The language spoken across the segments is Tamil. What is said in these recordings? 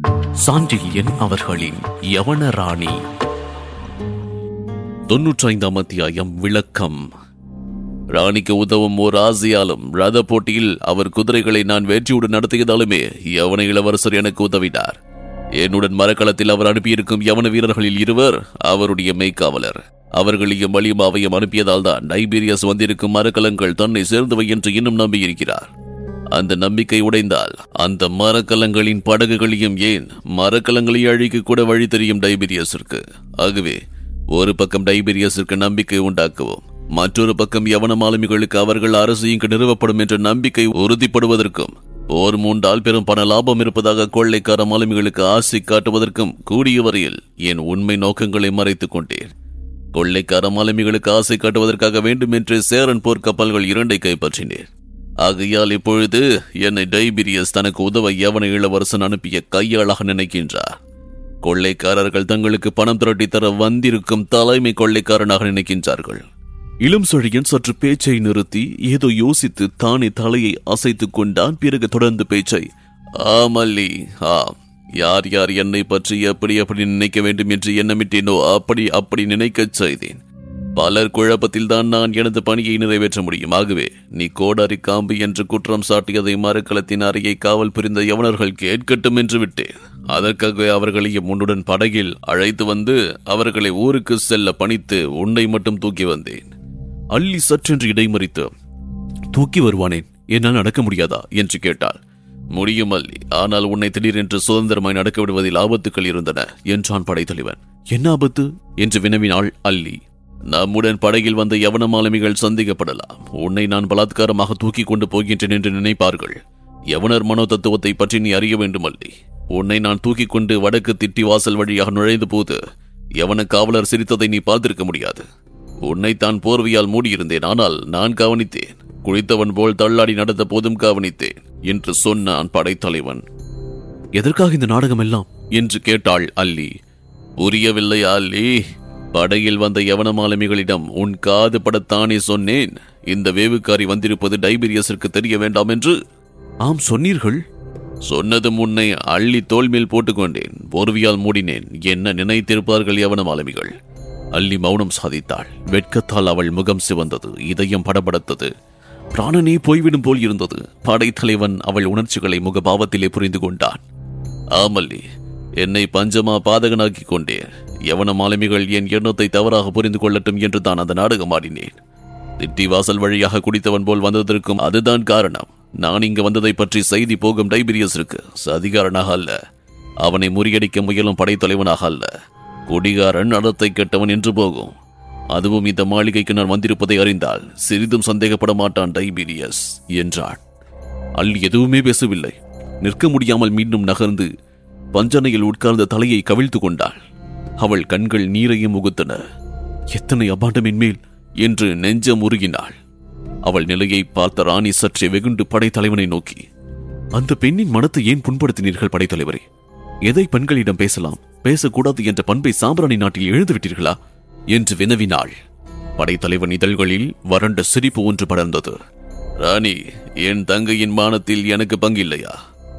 சாண்டில்யன் அவர்களின் யவன ராணி தொன்னூற்றைந்தாம் அத்தியாயம் விளக்கம் ராணிக்கு உதவும் ஓர் ஆசையாலும் ரத போட்டியில் அவர் குதிரைகளை நான் வெற்றியுடன் நடத்தியதாலுமே யவன இளவரசர் எனக்கு உதவினார் என்னுடன் மரக்களத்தில் அவர் அனுப்பியிருக்கும் யவன வீரர்களில் இருவர் அவருடைய மெய்க்காவலர் அவர்களையும் வலிமாவையும் அனுப்பியதால் தான் டைபீரியஸ் வந்திருக்கும் மரக்கலங்கள் தன்னை சேர்ந்தவை என்று இன்னும் நம்பியிருக்கிறார் அந்த நம்பிக்கை உடைந்தால் அந்த மரக்கலங்களின் படகுகளையும் ஏன் மரக்கலங்களை அழிக்க கூட வழி தெரியும் டைபீரியஸிற்கு ஆகவே ஒரு பக்கம் டைபீரியஸிற்கு நம்பிக்கை உண்டாக்கவும் மற்றொரு பக்கம் யவன மாலுமிகளுக்கு அவர்கள் அரசு இங்கு நிறுவப்படும் என்ற நம்பிக்கை உறுதிப்படுவதற்கும் போர் மூண்டால் பெரும் பண லாபம் இருப்பதாக கொள்ளைக்கார மாலுமிகளுக்கு ஆசை காட்டுவதற்கும் கூடிய வரையில் என் உண்மை நோக்கங்களை மறைத்துக் கொண்டேன் கொள்ளைக்கார மாலுமிகளுக்கு ஆசை காட்டுவதற்காக வேண்டும் என்று சேரன் போர்க்கப்பல்கள் இரண்டை கைப்பற்றினேன் ஆகையால் இப்பொழுது என்னை டைபீரியஸ் தனக்கு உதவ யவன இளவரசன் அனுப்பிய கையாளாக நினைக்கின்றார் கொள்ளைக்காரர்கள் தங்களுக்கு பணம் திரட்டி தர வந்திருக்கும் தலைமை கொள்ளைக்காரனாக நினைக்கின்றார்கள் இளம் சொழியன் சற்று பேச்சை நிறுத்தி ஏதோ யோசித்து தானே தலையை அசைத்துக் கொண்டான் பிறகு தொடர்ந்து பேச்சை ஆமல்லி ஆம் யார் யார் என்னை பற்றி எப்படி எப்படி நினைக்க வேண்டும் என்று எண்ணமிட்டேனோ அப்படி அப்படி நினைக்கச் செய்தேன் பலர் குழப்பத்தில் தான் நான் எனது பணியை நிறைவேற்ற முடியும் ஆகவே நீ கோடாரி காம்பு என்று குற்றம் சாட்டியதை மரக்கலத்தின் அறையை காவல் புரிந்த யவனர்கள் கேட்கட்டும் என்று விட்டேன் அதற்காக அவர்களையும் உன்னுடன் படகில் அழைத்து வந்து அவர்களை ஊருக்கு செல்ல பணித்து உன்னை மட்டும் தூக்கி வந்தேன் அள்ளி சற்றென்று இடைமறித்து தூக்கி வருவானேன் என்னால் நடக்க முடியாதா என்று கேட்டாள் முடியும் அல்லி ஆனால் உன்னை திடீரென்று சுதந்திரமாய் நடக்க விடுவதில் ஆபத்துக்கள் இருந்தன என்றான் படைத்தலைவன் என்ன ஆபத்து என்று வினவினாள் அல்லி நம்முடன் படகில் வந்த யவன மாலுமிகள் சந்தேகப்படலாம் உன்னை நான் பலாத்காரமாக தூக்கி கொண்டு போகின்றேன் என்று நினைப்பார்கள் யவனர் மனோ தத்துவத்தை பற்றி நீ அறிய வேண்டும் அல்லி உன்னை நான் தூக்கிக் கொண்டு வடக்கு திட்டி வாசல் வழியாக நுழைந்த போது யவன காவலர் சிரித்ததை நீ பார்த்திருக்க முடியாது உன்னை தான் போர்வையால் மூடியிருந்தேன் ஆனால் நான் கவனித்தேன் குளித்தவன் போல் தள்ளாடி நடந்த போதும் கவனித்தேன் என்று சொன்னான் படைத்தலைவன் எதற்காக இந்த நாடகம் எல்லாம் என்று கேட்டாள் அல்லி புரியவில்லை அல்லி படையில் வந்த யவன மாலுமிகளிடம் உன் காது படத்தானே சொன்னேன் இந்த வேவுக்காரி வந்திருப்பது டைபீரியஸிற்கு தெரிய வேண்டாம் என்று ஆம் சொன்னீர்கள் சொன்னதும் உன்னை அள்ளி தோல் மேல் போட்டுக்கொண்டேன் போர்வியால் மூடினேன் என்ன நினைத்திருப்பார்கள் யவன மாலுமிகள் அள்ளி மௌனம் சாதித்தாள் வெட்கத்தால் அவள் முகம் சிவந்தது இதயம் படபடத்தது பிராணனே போய்விடும் போல் இருந்தது படைத்தலைவன் அவள் உணர்ச்சிகளை முகபாவத்திலே புரிந்து கொண்டான் ஆமல்லி என்னை பஞ்சமா பாதகனாக்கி கொண்டேன் யவன மாலுமிகள் என் எண்ணத்தை தவறாக புரிந்து கொள்ளட்டும் என்று தான் அந்த நாடகம் ஆடினேன் திட்டி வாசல் வழியாக குடித்தவன் போல் வந்ததற்கும் அதுதான் காரணம் நான் இங்கு வந்ததை பற்றி செய்தி போகும் டைபீரியஸிற்கு சதிகாரனாக அல்ல அவனை முறியடிக்க முயலும் படைத்தலைவனாக அல்ல குடிகாரன் நடத்தை கெட்டவன் என்று போகும் அதுவும் இந்த மாளிகைக்கு நான் வந்திருப்பதை அறிந்தால் சிறிதும் சந்தேகப்பட மாட்டான் டைபீரியஸ் என்றான் அள்ளி எதுவுமே பேசவில்லை நிற்க முடியாமல் மீண்டும் நகர்ந்து பஞ்சனையில் உட்கார்ந்த தலையை கவிழ்த்து கொண்டாள் அவள் கண்கள் நீரையும் உகுத்தன எத்தனை அபாண்டம் என்மேல் என்று நெஞ்சம் உருகினாள் அவள் நிலையை பார்த்த ராணி சற்றே வெகுண்டு படைத்தலைவனை நோக்கி அந்த பெண்ணின் மனத்தை ஏன் புண்படுத்தினீர்கள் படைத்தலைவரே எதை பெண்களிடம் பேசலாம் பேசக்கூடாது என்ற பண்பை சாம்பிராணி நாட்டில் எழுந்துவிட்டீர்களா என்று வினவினாள் படைத்தலைவன் இதழ்களில் வறண்ட சிரிப்பு ஒன்று படர்ந்தது ராணி என் தங்கையின் மானத்தில் எனக்கு பங்கில்லையா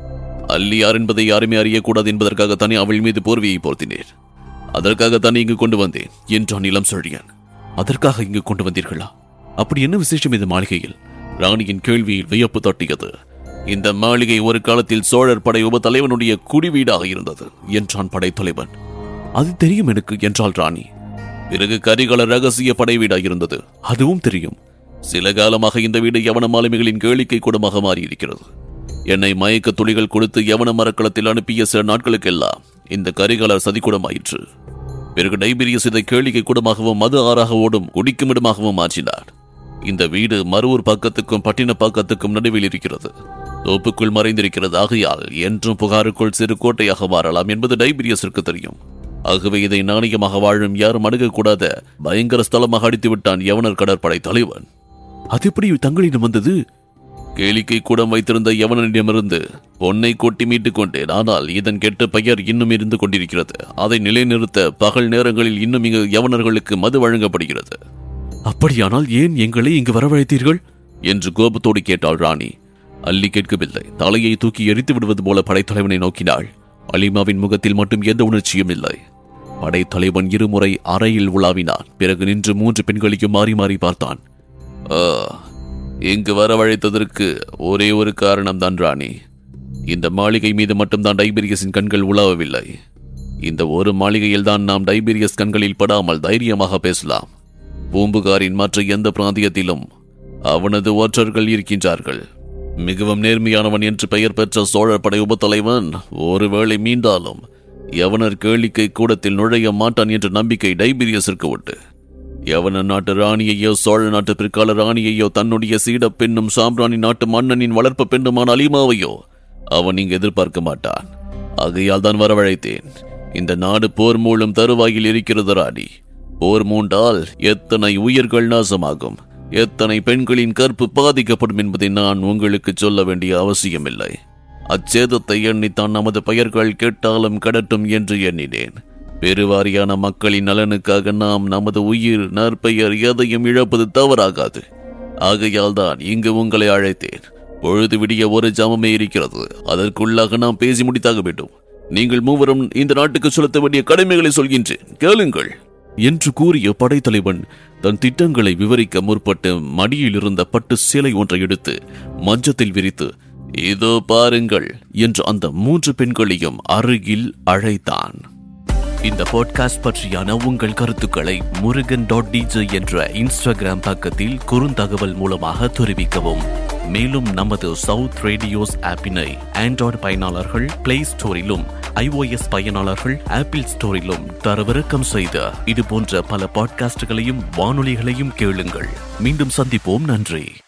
அல்லி யார் என்பதை யாருமே அறியக்கூடாது என்பதற்காக தானே அவள் மீது போர்வையை போர்த்தினேன் அதற்காக தானே இங்கு கொண்டு வந்தேன் என்றான் இளம் செழியன் அதற்காக இங்கு கொண்டு வந்தீர்களா அப்படி என்ன விசேஷம் இந்த மாளிகையில் ராணியின் கேள்வியில் வியப்பு தட்டியது இந்த மாளிகை ஒரு காலத்தில் சோழர் படை உப தலைவனுடைய குடிவீடாக இருந்தது என்றான் படைத்தலைவன் அது தெரியும் எனக்கு என்றாள் ராணி பிறகு கரிகால ரகசிய படை வீடாக இருந்தது அதுவும் தெரியும் சில காலமாக இந்த வீடு யவன மாலுமிகளின் கேளிக்கை கூடமாக மாறியிருக்கிறது என்னை மயக்க துளிகள் கொடுத்து யவன மரக்களத்தில் அனுப்பிய சில நாட்களுக்கெல்லாம் இந்த கரிகாலர் சதிக்கூடமாயிற்று பிறகு டைபீரியஸ் இதை கேளிக்கை கூடமாகவும் மது ஆறாக ஓடும் குடிக்கும் இடமாகவும் மாற்றினார் இந்த வீடு மறுவூர் பக்கத்துக்கும் பட்டின பக்கத்துக்கும் நடுவில் இருக்கிறது தோப்புக்குள் மறைந்திருக்கிறது ஆகையால் என்றும் புகாருக்குள் சிறு கோட்டையாக மாறலாம் என்பது டைபீரியஸிற்கு தெரியும் ஆகவே இதை நாணயமாக வாழும் யாரும் அணுகக்கூடாத பயங்கர ஸ்தலமாக அடித்து விட்டான் யவனர் கடற்படை தலைவன் அது எப்படி தங்களிடம் வந்தது கேளிக்கை கூடம் வைத்திருந்த யவனனிடமிருந்து பொன்னை கொட்டி மீட்டுக் கொண்டேன் ஆனால் இதன் கெட்ட பெயர் இன்னும் இருந்து கொண்டிருக்கிறது அதை நிலைநிறுத்த பகல் நேரங்களில் இன்னும் இங்கு யவனர்களுக்கு மது வழங்கப்படுகிறது அப்படியானால் ஏன் எங்களை இங்கு வரவழைத்தீர்கள் என்று கோபத்தோடு கேட்டாள் ராணி அள்ளி கேட்கவில்லை தலையை தூக்கி எரித்து விடுவது போல படைத்தலைவனை நோக்கினாள் அலிமாவின் முகத்தில் மட்டும் எந்த உணர்ச்சியும் இல்லை படைத்தலைவன் இருமுறை அறையில் உலாவினான் பிறகு நின்று மூன்று பெண்களையும் மாறி மாறி பார்த்தான் "ஆ, இங்கு வரவழைத்ததற்கு ஒரே ஒரு காரணம் தான் ராணி இந்த மாளிகை மீது மட்டும்தான் டைபீரியஸின் கண்கள் உலாவவில்லை இந்த ஒரு மாளிகையில் தான் நாம் டைபீரியஸ் கண்களில் படாமல் தைரியமாக பேசலாம் பூம்புகாரின் மற்ற எந்த பிராந்தியத்திலும் அவனது ஒற்றர்கள் இருக்கின்றார்கள் மிகவும் நேர்மையானவன் என்று பெயர் பெற்ற சோழர் படை உபத்தலைவன் ஒருவேளை மீண்டாலும் யவனர் கேளிக்கை கூடத்தில் நுழைய மாட்டான் என்ற நம்பிக்கை டைபீரியஸிற்கு உண்டு யவன நாட்டு ராணியையோ சோழ நாட்டு பிற்கால ராணியையோ தன்னுடைய சீட பெண்ணும் சாம்ராணி நாட்டு மன்னனின் வளர்ப்பு பெண்ணுமான அலிமாவையோ அவன் இங்கு எதிர்பார்க்க மாட்டான் ஆகையால் தான் வரவழைத்தேன் இந்த நாடு போர் மூலம் தருவாயில் இருக்கிறது ராணி போர் மூண்டால் எத்தனை உயிர்கள் நாசமாகும் எத்தனை பெண்களின் கற்பு பாதிக்கப்படும் என்பதை நான் உங்களுக்கு சொல்ல வேண்டிய அவசியமில்லை அச்சேதத்தை எண்ணித்தான் நமது பெயர்கள் கேட்டாலும் கடட்டும் என்று எண்ணினேன் பெருவாரியான மக்களின் நலனுக்காக நாம் நமது உயிர் நற்பெயர் எதையும் இழப்பது தவறாகாது ஆகையால் தான் இங்கு உங்களை அழைத்தேன் பொழுது விடிய ஒரு ஜாமமே இருக்கிறது அதற்குள்ளாக நாம் பேசி முடித்தாக வேண்டும் நீங்கள் மூவரும் இந்த நாட்டுக்கு செலுத்த வேண்டிய கடமைகளை சொல்கின்றேன் கேளுங்கள் என்று கூறிய படைத்தலைவன் தன் திட்டங்களை விவரிக்க முற்பட்டு மடியில் இருந்த பட்டு சேலை ஒன்றை எடுத்து மஞ்சத்தில் விரித்து இதோ பாருங்கள் என்று அந்த மூன்று பெண்களையும் அருகில் அழைத்தான் இந்த பாட்காஸ்ட் பற்றியான உங்கள் கருத்துக்களை முருகன் டாட் டிஜே என்ற இன்ஸ்டாகிராம் பக்கத்தில் குறுந்தகவல் மூலமாக தெரிவிக்கவும் மேலும் நமது சவுத் ரேடியோஸ் ஆப்பினை ஆண்ட்ராய்டு பயனாளர்கள் பிளே ஸ்டோரிலும் ஐஓஎஸ் பயனாளர்கள் ஆப்பிள் ஸ்டோரிலும் தரவிறக்கம் செய்த இது போன்ற பல பாட்காஸ்டுகளையும் வானொலிகளையும் கேளுங்கள் மீண்டும் சந்திப்போம் நன்றி